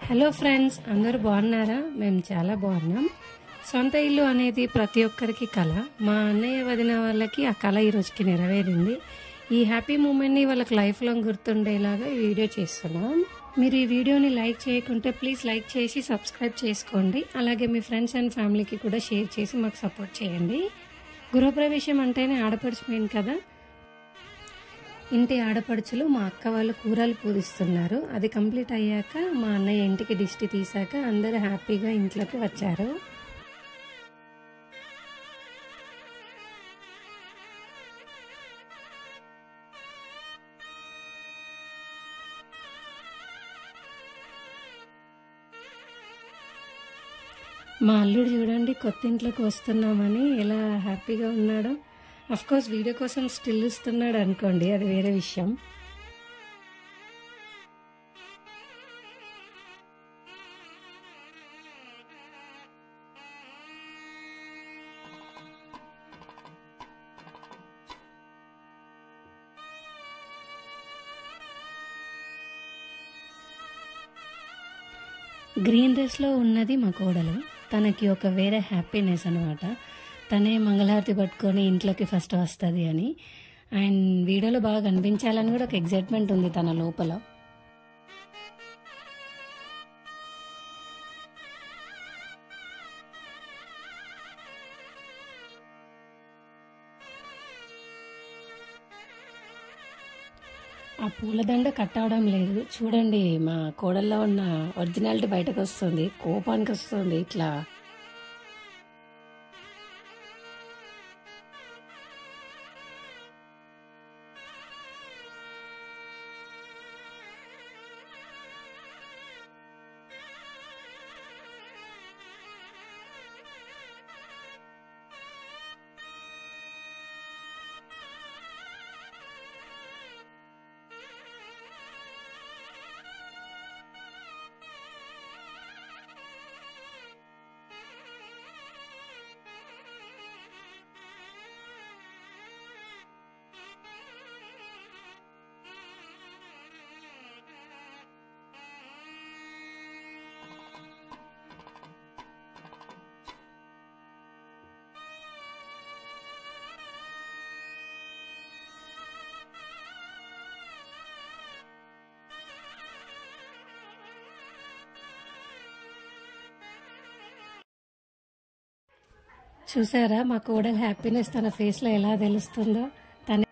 hello friends అందరూ బాగున్నారా మేము చాలా బాగున్నాం సొంత ఇల్లు అనేది ప్రతి ఒక్కరికి కళ మా అన్నయ్య వదిన వాళ్ళకి ఆ కళ ఈ రోజుకి నెరవేరింది ఈ హ్యాపీ మూమెంట్ని వాళ్ళకి లైఫ్ లాంగ్ గుర్తుండేలాగా ఈ వీడియో చేస్తున్నాం మీరు ఈ వీడియోని లైక్ చేయకుంటే ప్లీజ్ లైక్ చేసి సబ్స్క్రైబ్ చేసుకోండి అలాగే మీ ఫ్రెండ్స్ అండ్ ఫ్యామిలీకి కూడా షేర్ చేసి మాకు సపోర్ట్ చేయండి గృహప్రవేశం అంటేనే ఆడపడుచు మెయిన్ కదా ఇంటి ఆడపడుచులు మా అక్క వాళ్ళు కూరలు పూరిస్తున్నారు అది కంప్లీట్ అయ్యాక మా అన్నయ్య ఇంటికి దిష్టి తీసాక అందరూ హ్యాపీగా ఇంట్లోకి వచ్చారు మా అల్లుడు చూడండి కొత్త ఇంట్లోకి వస్తున్నామని ఎలా హ్యాపీగా ఉన్నాడో అఫ్ కోర్స్ వీడియో కోసం స్టిల్ ఇస్తున్నాడు అనుకోండి అది వేరే విషయం గ్రీన్ డ్రెస్లో ఉన్నది మా కోడలు తనకి ఒక వేరే హ్యాపీనెస్ అనమాట తనే మంగళహారతి పట్టుకొని ఇంట్లోకి ఫస్ట్ వస్తుంది అని అండ్ వీడియోలో బాగా కనిపించాలని కూడా ఒక ఎగ్జైట్మెంట్ ఉంది తన లోపల ఆ పూలదండ కట్ అవడం లేదు చూడండి మా కోడల్లో ఉన్న ఒరిజినాలిటీ బయటకు వస్తుంది కోపానికి వస్తుంది ఇట్లా చూసారా మా కోడలు హ్యాపీనెస్ తన ఫేస్ లో ఎలా తెలుస్తుందో తన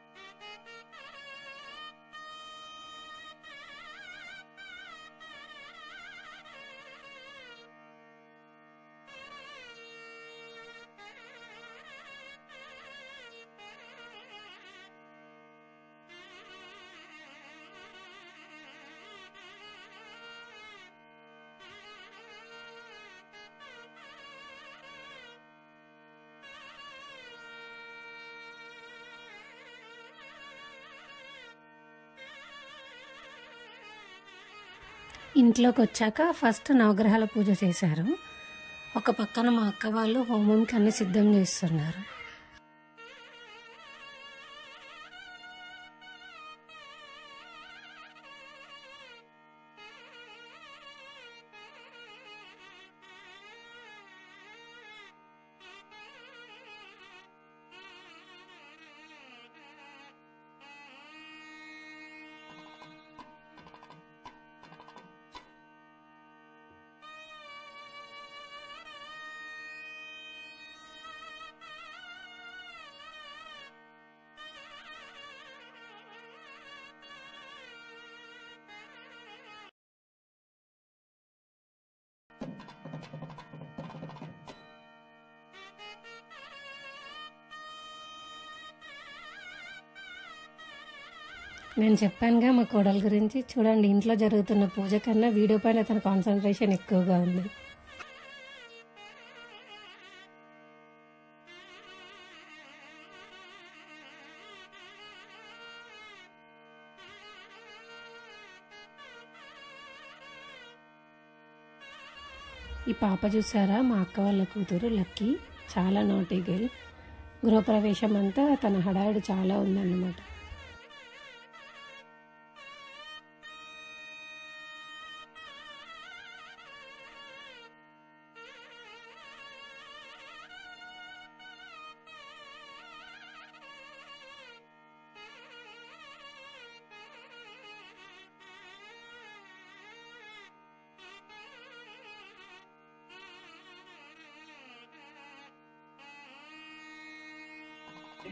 ఇంట్లోకి వచ్చాక ఫస్ట్ నవగ్రహాల పూజ చేశారు ఒక పక్కన మా అక్క వాళ్ళు హోమంకి అన్ని సిద్ధం చేస్తున్నారు నేను చెప్పానుగా మా కోడల గురించి చూడండి ఇంట్లో జరుగుతున్న పూజ కన్నా వీడియో పైన తన కాన్సన్ట్రేషన్ ఎక్కువగా ఉంది ఈ పాప చూసారా మా అక్క వాళ్ళ కూతురు లక్కీ చాలా నోటీ గర్ల్ గృహప్రవేశం అంతా తన హడావిడి చాలా ఉందన్నమాట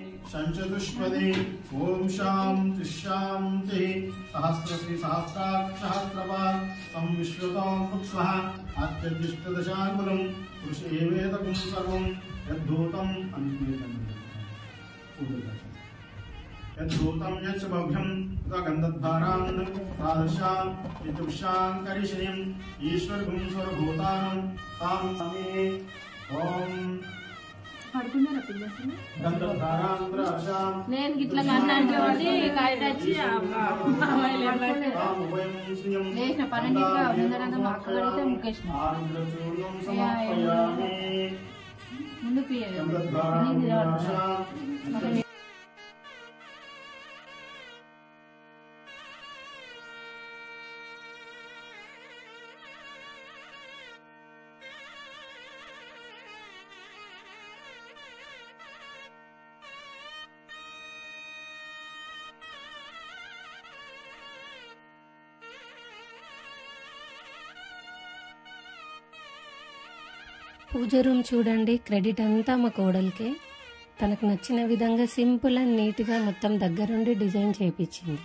शञ्चतुष्पदे ॐ शान्ति शान्तिः सहस्रश्री सहस्राक्षसहस्रपात् तं विश्वतां पुत्वः अत्यधिष्ठदशाकुलं पुरुष एवेदकं सर्वं यद्धूतम् अन्वेतम् यद्धूतं यच्च भव्यं गन्धद्वारान् तादृशां यजुषां करिष्यम् ईश्वरगुं स्वरभूतानं तां समे ॐ పడుకున్నారా పిల్లలు गन्धद्वारान्ध्राशां నేను గిట్ల కన్నాను కాబట్టి బయట వచ్చి ఆ అమ్మాయిలు ఏమంటే ताम् उभयं श्रियं లేచిన పన్నెండింటికి ఉందనంగా మా అక్క కడిగితే ముక్కేసిన आरुद्रचूर्णं समर्पयामि ముందు పియ్య गन्धद्वारान्ध्राशां పూజ రూమ్ చూడండి క్రెడిట్ అంతా మా కోడలికే తనకు నచ్చిన విధంగా సింపుల్ అండ్ నీట్గా మొత్తం దగ్గరుండి డిజైన్ చేయించింది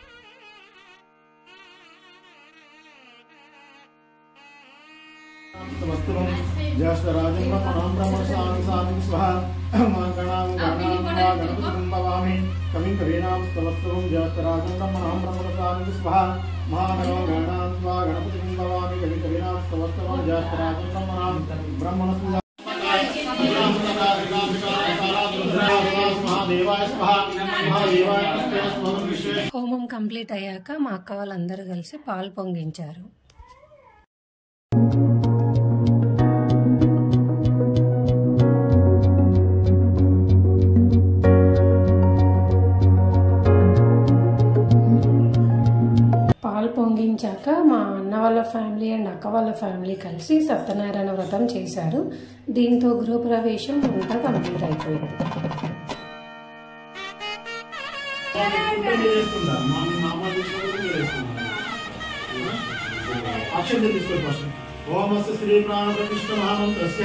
वस्तुनं ज्येष्ठराजं ब्रह्मणां ब्रह्मणसां सां स्वः गणां गणां वा गणपतिं भवामि कविं कवीनां स्तवस्तुं ज्येष्ठराजं ब्रह्मणां ब्रह्मणसां स्वः महागणो गणां वा गणपतिं भवामि कविं कवीनां स्तवस्तुं ज्येष्ठराजं ब्रह्मणां ब्रह्मणस्पदा महादेवाय स्वाहा महादेवाय स्वाहा विश्वे హోమం కంప్లీట్ అయ్యాక మా అక్క వాళ్ళందరూ కలిసి పాలు పొంగించారు పాలు పొంగించాక మా అన్న వాళ్ళ ఫ్యామిలీ అండ్ అక్క వాళ్ళ ఫ్యామిలీ కలిసి సత్యనారాయణ వ్రతం చేశారు దీంతో గృహప్రవేశం అంతా కంప్లీట్ అయిపోయింది అక్షరం తీసుకోండి ఫస్ట్ ఓమస్య శ్రీ ప్రాణ ప్రతిష్ఠ మహామంత్రస్య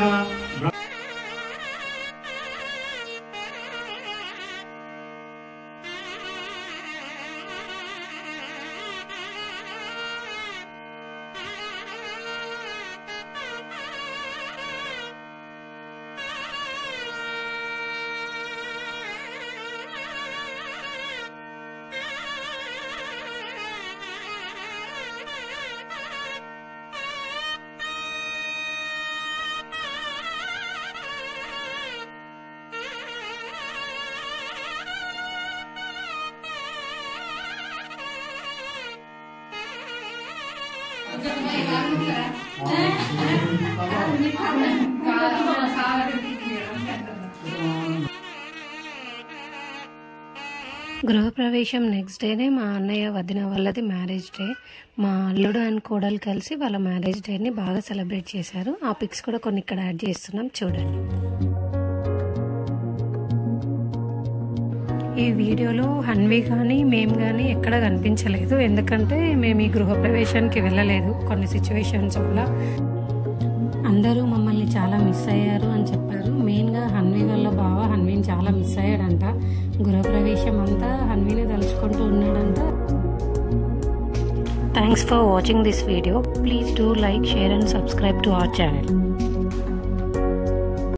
గృహప్రవేశం నెక్స్ట్ డేనే మా అన్నయ్య వదిన వాళ్ళది మ్యారేజ్ డే మా అల్లుడు అండ్ కోడలు కలిసి వాళ్ళ మ్యారేజ్ డేని బాగా సెలబ్రేట్ చేశారు ఆ పిక్స్ కూడా కొన్ని ఇక్కడ యాడ్ చేస్తున్నాం చూడండి ఈ వీడియోలో హన్వి కానీ మేము కానీ ఎక్కడ కనిపించలేదు ఎందుకంటే మేము ఈ గృహప్రవేశానికి వెళ్ళలేదు కొన్ని సిచ్యువేషన్స్ వల్ల అందరూ మమ్మల్ని చాలా మిస్ అయ్యారు అని చెప్పారు మెయిన్గా హన్వి వల్ల బావ హన్వీని చాలా మిస్ అయ్యాడంట గృహప్రవేశం అంతా హన్వీని తలుచుకుంటూ ఉన్నాడంట thanks for watching this video please do like share and subscribe to our channel